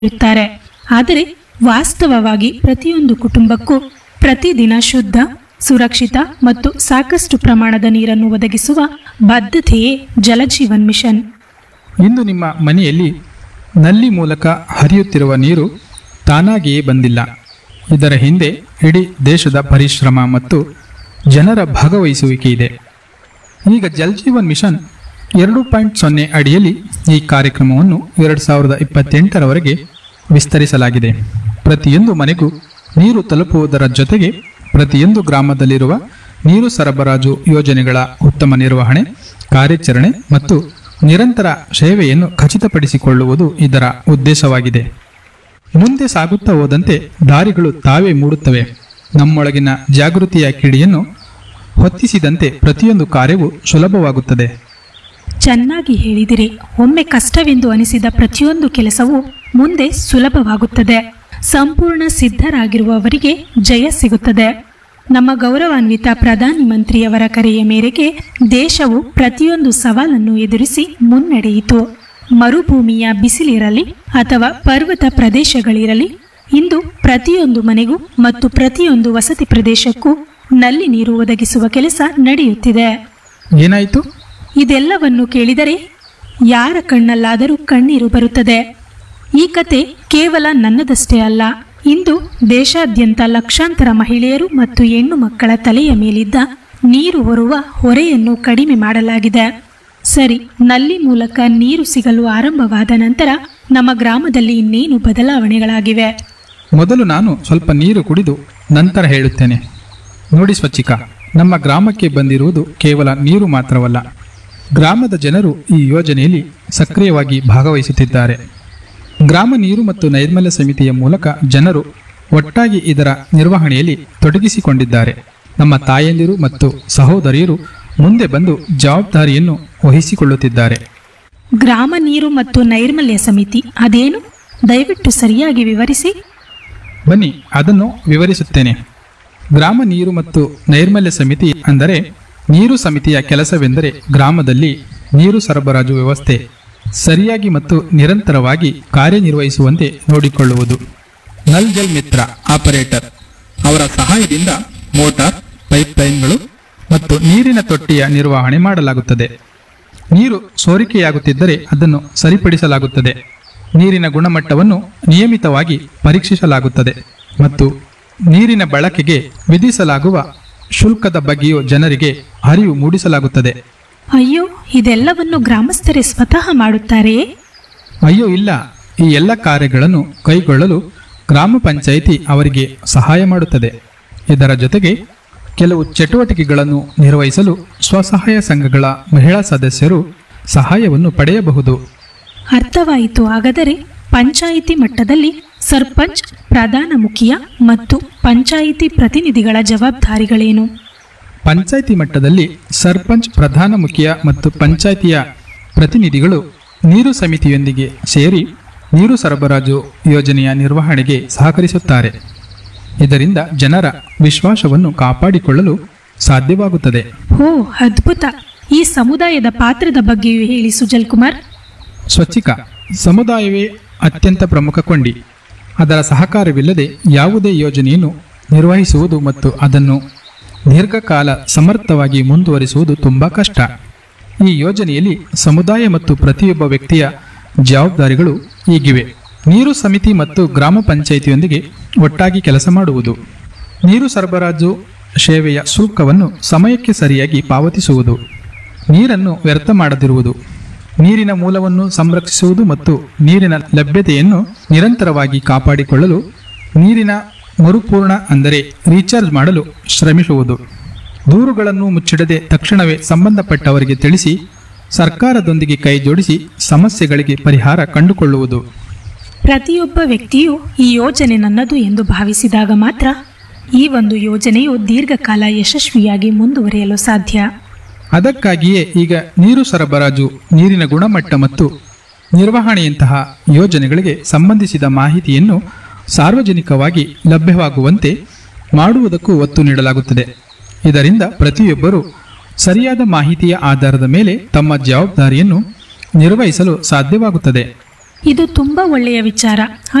ಇರುತ್ತಾರೆ ಆದರೆ ವಾಸ್ತವವಾಗಿ ಪ್ರತಿಯೊಂದು ಕುಟುಂಬಕ್ಕೂ ಪ್ರತಿದಿನ ಶುದ್ಧ ಸುರಕ್ಷಿತ ಮತ್ತು ಸಾಕಷ್ಟು ಪ್ರಮಾಣದ ನೀರನ್ನು ಒದಗಿಸುವ ಬದ್ಧತೆಯೇ ಜಲಜೀವನ್ ಮಿಷನ್ ಇಂದು ನಿಮ್ಮ ಮನೆಯಲ್ಲಿ ನಲ್ಲಿ ಮೂಲಕ ಹರಿಯುತ್ತಿರುವ ನೀರು ತಾನಾಗಿಯೇ ಬಂದಿಲ್ಲ ಇದರ ಹಿಂದೆ ಇಡೀ ದೇಶದ ಪರಿಶ್ರಮ ಮತ್ತು ಜನರ ಭಾಗವಹಿಸುವಿಕೆ ಇದೆ ಈಗ ಜಲ್ ಜೀವನ್ ಮಿಷನ್ ಎರಡು ಪಾಯಿಂಟ್ ಸೊನ್ನೆ ಅಡಿಯಲ್ಲಿ ಈ ಕಾರ್ಯಕ್ರಮವನ್ನು ಎರಡು ಸಾವಿರದ ಇಪ್ಪತ್ತೆಂಟರವರೆಗೆ ವಿಸ್ತರಿಸಲಾಗಿದೆ ಪ್ರತಿಯೊಂದು ಮನೆಗೂ ನೀರು ತಲುಪುವುದರ ಜೊತೆಗೆ ಪ್ರತಿಯೊಂದು ಗ್ರಾಮದಲ್ಲಿರುವ ನೀರು ಸರಬರಾಜು ಯೋಜನೆಗಳ ಉತ್ತಮ ನಿರ್ವಹಣೆ ಕಾರ್ಯಾಚರಣೆ ಮತ್ತು ನಿರಂತರ ಸೇವೆಯನ್ನು ಖಚಿತಪಡಿಸಿಕೊಳ್ಳುವುದು ಇದರ ಉದ್ದೇಶವಾಗಿದೆ ಮುಂದೆ ಸಾಗುತ್ತಾ ಹೋದಂತೆ ದಾರಿಗಳು ತಾವೇ ಮೂಡುತ್ತವೆ ನಮ್ಮೊಳಗಿನ ಜಾಗೃತಿಯ ಕಿಡಿಯನ್ನು ಹೊತ್ತಿಸಿದಂತೆ ಪ್ರತಿಯೊಂದು ಕಾರ್ಯವೂ ಸುಲಭವಾಗುತ್ತದೆ ಚೆನ್ನಾಗಿ ಹೇಳಿದಿರಿ ಒಮ್ಮೆ ಕಷ್ಟವೆಂದು ಅನಿಸಿದ ಪ್ರತಿಯೊಂದು ಕೆಲಸವೂ ಮುಂದೆ ಸುಲಭವಾಗುತ್ತದೆ ಸಂಪೂರ್ಣ ಸಿದ್ಧರಾಗಿರುವವರಿಗೆ ಜಯ ಸಿಗುತ್ತದೆ ನಮ್ಮ ಗೌರವಾನ್ವಿತ ಪ್ರಧಾನಿ ಮಂತ್ರಿಯವರ ಕರೆಯ ಮೇರೆಗೆ ದೇಶವು ಪ್ರತಿಯೊಂದು ಸವಾಲನ್ನು ಎದುರಿಸಿ ಮುನ್ನಡೆಯಿತು ಮರುಭೂಮಿಯ ಬಿಸಿಲಿರಲಿ ಅಥವಾ ಪರ್ವತ ಪ್ರದೇಶಗಳಿರಲಿ ಇಂದು ಪ್ರತಿಯೊಂದು ಮನೆಗೂ ಮತ್ತು ಪ್ರತಿಯೊಂದು ವಸತಿ ಪ್ರದೇಶಕ್ಕೂ ನಲ್ಲಿ ನೀರು ಒದಗಿಸುವ ಕೆಲಸ ನಡೆಯುತ್ತಿದೆ ಏನಾಯಿತು ಇದೆಲ್ಲವನ್ನು ಕೇಳಿದರೆ ಯಾರ ಕಣ್ಣಲ್ಲಾದರೂ ಕಣ್ಣೀರು ಬರುತ್ತದೆ ಈ ಕತೆ ಕೇವಲ ನನ್ನದಷ್ಟೇ ಅಲ್ಲ ಇಂದು ದೇಶಾದ್ಯಂತ ಲಕ್ಷಾಂತರ ಮಹಿಳೆಯರು ಮತ್ತು ಹೆಣ್ಣು ಮಕ್ಕಳ ತಲೆಯ ಮೇಲಿದ್ದ ನೀರು ಹೊರುವ ಹೊರೆಯನ್ನು ಕಡಿಮೆ ಮಾಡಲಾಗಿದೆ ಸರಿ ನಲ್ಲಿ ಮೂಲಕ ನೀರು ಸಿಗಲು ಆರಂಭವಾದ ನಂತರ ನಮ್ಮ ಗ್ರಾಮದಲ್ಲಿ ಇನ್ನೇನು ಬದಲಾವಣೆಗಳಾಗಿವೆ ಮೊದಲು ನಾನು ಸ್ವಲ್ಪ ನೀರು ಕುಡಿದು ನಂತರ ಹೇಳುತ್ತೇನೆ ನೋಡಿ ಸ್ವಚ್ಛಿಕ ನಮ್ಮ ಗ್ರಾಮಕ್ಕೆ ಬಂದಿರುವುದು ಕೇವಲ ನೀರು ಮಾತ್ರವಲ್ಲ ಗ್ರಾಮದ ಜನರು ಈ ಯೋಜನೆಯಲ್ಲಿ ಸಕ್ರಿಯವಾಗಿ ಭಾಗವಹಿಸುತ್ತಿದ್ದಾರೆ ಗ್ರಾಮ ನೀರು ಮತ್ತು ನೈರ್ಮಲ್ಯ ಸಮಿತಿಯ ಮೂಲಕ ಜನರು ಒಟ್ಟಾಗಿ ಇದರ ನಿರ್ವಹಣೆಯಲ್ಲಿ ತೊಡಗಿಸಿಕೊಂಡಿದ್ದಾರೆ ನಮ್ಮ ತಾಯಂದಿರು ಮತ್ತು ಸಹೋದರಿಯರು ಮುಂದೆ ಬಂದು ಜವಾಬ್ದಾರಿಯನ್ನು ವಹಿಸಿಕೊಳ್ಳುತ್ತಿದ್ದಾರೆ ಗ್ರಾಮ ನೀರು ಮತ್ತು ನೈರ್ಮಲ್ಯ ಸಮಿತಿ ಅದೇನು ದಯವಿಟ್ಟು ಸರಿಯಾಗಿ ವಿವರಿಸಿ ಬನ್ನಿ ಅದನ್ನು ವಿವರಿಸುತ್ತೇನೆ ಗ್ರಾಮ ನೀರು ಮತ್ತು ನೈರ್ಮಲ್ಯ ಸಮಿತಿ ಅಂದರೆ ನೀರು ಸಮಿತಿಯ ಕೆಲಸವೆಂದರೆ ಗ್ರಾಮದಲ್ಲಿ ನೀರು ಸರಬರಾಜು ವ್ಯವಸ್ಥೆ ಸರಿಯಾಗಿ ಮತ್ತು ನಿರಂತರವಾಗಿ ಕಾರ್ಯನಿರ್ವಹಿಸುವಂತೆ ನೋಡಿಕೊಳ್ಳುವುದು ನಲ್ ಜಲ್ ಮಿತ್ರ ಆಪರೇಟರ್ ಅವರ ಸಹಾಯದಿಂದ ಮೋಟಾರ್ ಪೈಪ್ಲೈನ್ಗಳು ಮತ್ತು ನೀರಿನ ತೊಟ್ಟಿಯ ನಿರ್ವಹಣೆ ಮಾಡಲಾಗುತ್ತದೆ ನೀರು ಸೋರಿಕೆಯಾಗುತ್ತಿದ್ದರೆ ಅದನ್ನು ಸರಿಪಡಿಸಲಾಗುತ್ತದೆ ನೀರಿನ ಗುಣಮಟ್ಟವನ್ನು ನಿಯಮಿತವಾಗಿ ಪರೀಕ್ಷಿಸಲಾಗುತ್ತದೆ ಮತ್ತು ನೀರಿನ ಬಳಕೆಗೆ ವಿಧಿಸಲಾಗುವ ಶುಲ್ಕದ ಬಗ್ಗೆಯೂ ಜನರಿಗೆ ಅರಿವು ಮೂಡಿಸಲಾಗುತ್ತದೆ ಅಯ್ಯೋ ಇದೆಲ್ಲವನ್ನು ಗ್ರಾಮಸ್ಥರೇ ಸ್ವತಃ ಮಾಡುತ್ತಾರೆಯೇ ಅಯ್ಯೋ ಇಲ್ಲ ಈ ಎಲ್ಲ ಕಾರ್ಯಗಳನ್ನು ಕೈಗೊಳ್ಳಲು ಗ್ರಾಮ ಪಂಚಾಯಿತಿ ಅವರಿಗೆ ಸಹಾಯ ಮಾಡುತ್ತದೆ ಇದರ ಜೊತೆಗೆ ಕೆಲವು ಚಟುವಟಿಕೆಗಳನ್ನು ನಿರ್ವಹಿಸಲು ಸ್ವಸಹಾಯ ಸಂಘಗಳ ಮಹಿಳಾ ಸದಸ್ಯರು ಸಹಾಯವನ್ನು ಪಡೆಯಬಹುದು ಅರ್ಥವಾಯಿತು ಹಾಗಾದರೆ ಪಂಚಾಯಿತಿ ಮಟ್ಟದಲ್ಲಿ ಸರ್ಪಂಚ್ ಪ್ರಧಾನ ಮುಖಿಯ ಮತ್ತು ಪಂಚಾಯಿತಿ ಪ್ರತಿನಿಧಿಗಳ ಜವಾಬ್ದಾರಿಗಳೇನು ಪಂಚಾಯಿತಿ ಮಟ್ಟದಲ್ಲಿ ಸರ್ಪಂಚ್ ಪ್ರಧಾನ ಮುಖಿಯ ಮತ್ತು ಪಂಚಾಯಿತಿಯ ಪ್ರತಿನಿಧಿಗಳು ನೀರು ಸಮಿತಿಯೊಂದಿಗೆ ಸೇರಿ ನೀರು ಸರಬರಾಜು ಯೋಜನೆಯ ನಿರ್ವಹಣೆಗೆ ಸಹಕರಿಸುತ್ತಾರೆ ಇದರಿಂದ ಜನರ ವಿಶ್ವಾಸವನ್ನು ಕಾಪಾಡಿಕೊಳ್ಳಲು ಸಾಧ್ಯವಾಗುತ್ತದೆ ಓ ಅದ್ಭುತ ಈ ಸಮುದಾಯದ ಪಾತ್ರದ ಬಗ್ಗೆಯೂ ಹೇಳಿ ಸುಜಲ್ ಕುಮಾರ್ ಸ್ವಚ್ಛಿಕ ಸಮುದಾಯವೇ ಅತ್ಯಂತ ಪ್ರಮುಖ ಕೊಂಡಿ ಅದರ ಸಹಕಾರವಿಲ್ಲದೆ ಯಾವುದೇ ಯೋಜನೆಯನ್ನು ನಿರ್ವಹಿಸುವುದು ಮತ್ತು ಅದನ್ನು ದೀರ್ಘಕಾಲ ಸಮರ್ಥವಾಗಿ ಮುಂದುವರಿಸುವುದು ತುಂಬ ಕಷ್ಟ ಈ ಯೋಜನೆಯಲ್ಲಿ ಸಮುದಾಯ ಮತ್ತು ಪ್ರತಿಯೊಬ್ಬ ವ್ಯಕ್ತಿಯ ಜವಾಬ್ದಾರಿಗಳು ಹೀಗಿವೆ ನೀರು ಸಮಿತಿ ಮತ್ತು ಗ್ರಾಮ ಪಂಚಾಯಿತಿಯೊಂದಿಗೆ ಒಟ್ಟಾಗಿ ಕೆಲಸ ಮಾಡುವುದು ನೀರು ಸರಬರಾಜು ಸೇವೆಯ ಶುಲ್ಕವನ್ನು ಸಮಯಕ್ಕೆ ಸರಿಯಾಗಿ ಪಾವತಿಸುವುದು ನೀರನ್ನು ವ್ಯರ್ಥ ಮಾಡದಿರುವುದು ನೀರಿನ ಮೂಲವನ್ನು ಸಂರಕ್ಷಿಸುವುದು ಮತ್ತು ನೀರಿನ ಲಭ್ಯತೆಯನ್ನು ನಿರಂತರವಾಗಿ ಕಾಪಾಡಿಕೊಳ್ಳಲು ನೀರಿನ ಮರುಪೂರ್ಣ ಅಂದರೆ ರೀಚಾರ್ಜ್ ಮಾಡಲು ಶ್ರಮಿಸುವುದು ದೂರುಗಳನ್ನು ಮುಚ್ಚಿಡದೆ ತಕ್ಷಣವೇ ಸಂಬಂಧಪಟ್ಟವರಿಗೆ ತಿಳಿಸಿ ಸರ್ಕಾರದೊಂದಿಗೆ ಕೈ ಜೋಡಿಸಿ ಸಮಸ್ಯೆಗಳಿಗೆ ಪರಿಹಾರ ಕಂಡುಕೊಳ್ಳುವುದು ಪ್ರತಿಯೊಬ್ಬ ವ್ಯಕ್ತಿಯು ಈ ಯೋಜನೆ ನನ್ನದು ಎಂದು ಭಾವಿಸಿದಾಗ ಮಾತ್ರ ಈ ಒಂದು ಯೋಜನೆಯು ದೀರ್ಘಕಾಲ ಯಶಸ್ವಿಯಾಗಿ ಮುಂದುವರಿಯಲು ಸಾಧ್ಯ ಅದಕ್ಕಾಗಿಯೇ ಈಗ ನೀರು ಸರಬರಾಜು ನೀರಿನ ಗುಣಮಟ್ಟ ಮತ್ತು ನಿರ್ವಹಣೆಯಂತಹ ಯೋಜನೆಗಳಿಗೆ ಸಂಬಂಧಿಸಿದ ಮಾಹಿತಿಯನ್ನು ಸಾರ್ವಜನಿಕವಾಗಿ ಲಭ್ಯವಾಗುವಂತೆ ಮಾಡುವುದಕ್ಕೂ ಒತ್ತು ನೀಡಲಾಗುತ್ತದೆ ಇದರಿಂದ ಪ್ರತಿಯೊಬ್ಬರೂ ಸರಿಯಾದ ಮಾಹಿತಿಯ ಆಧಾರದ ಮೇಲೆ ತಮ್ಮ ಜವಾಬ್ದಾರಿಯನ್ನು ನಿರ್ವಹಿಸಲು ಸಾಧ್ಯವಾಗುತ್ತದೆ ಇದು ತುಂಬಾ ಒಳ್ಳೆಯ ವಿಚಾರ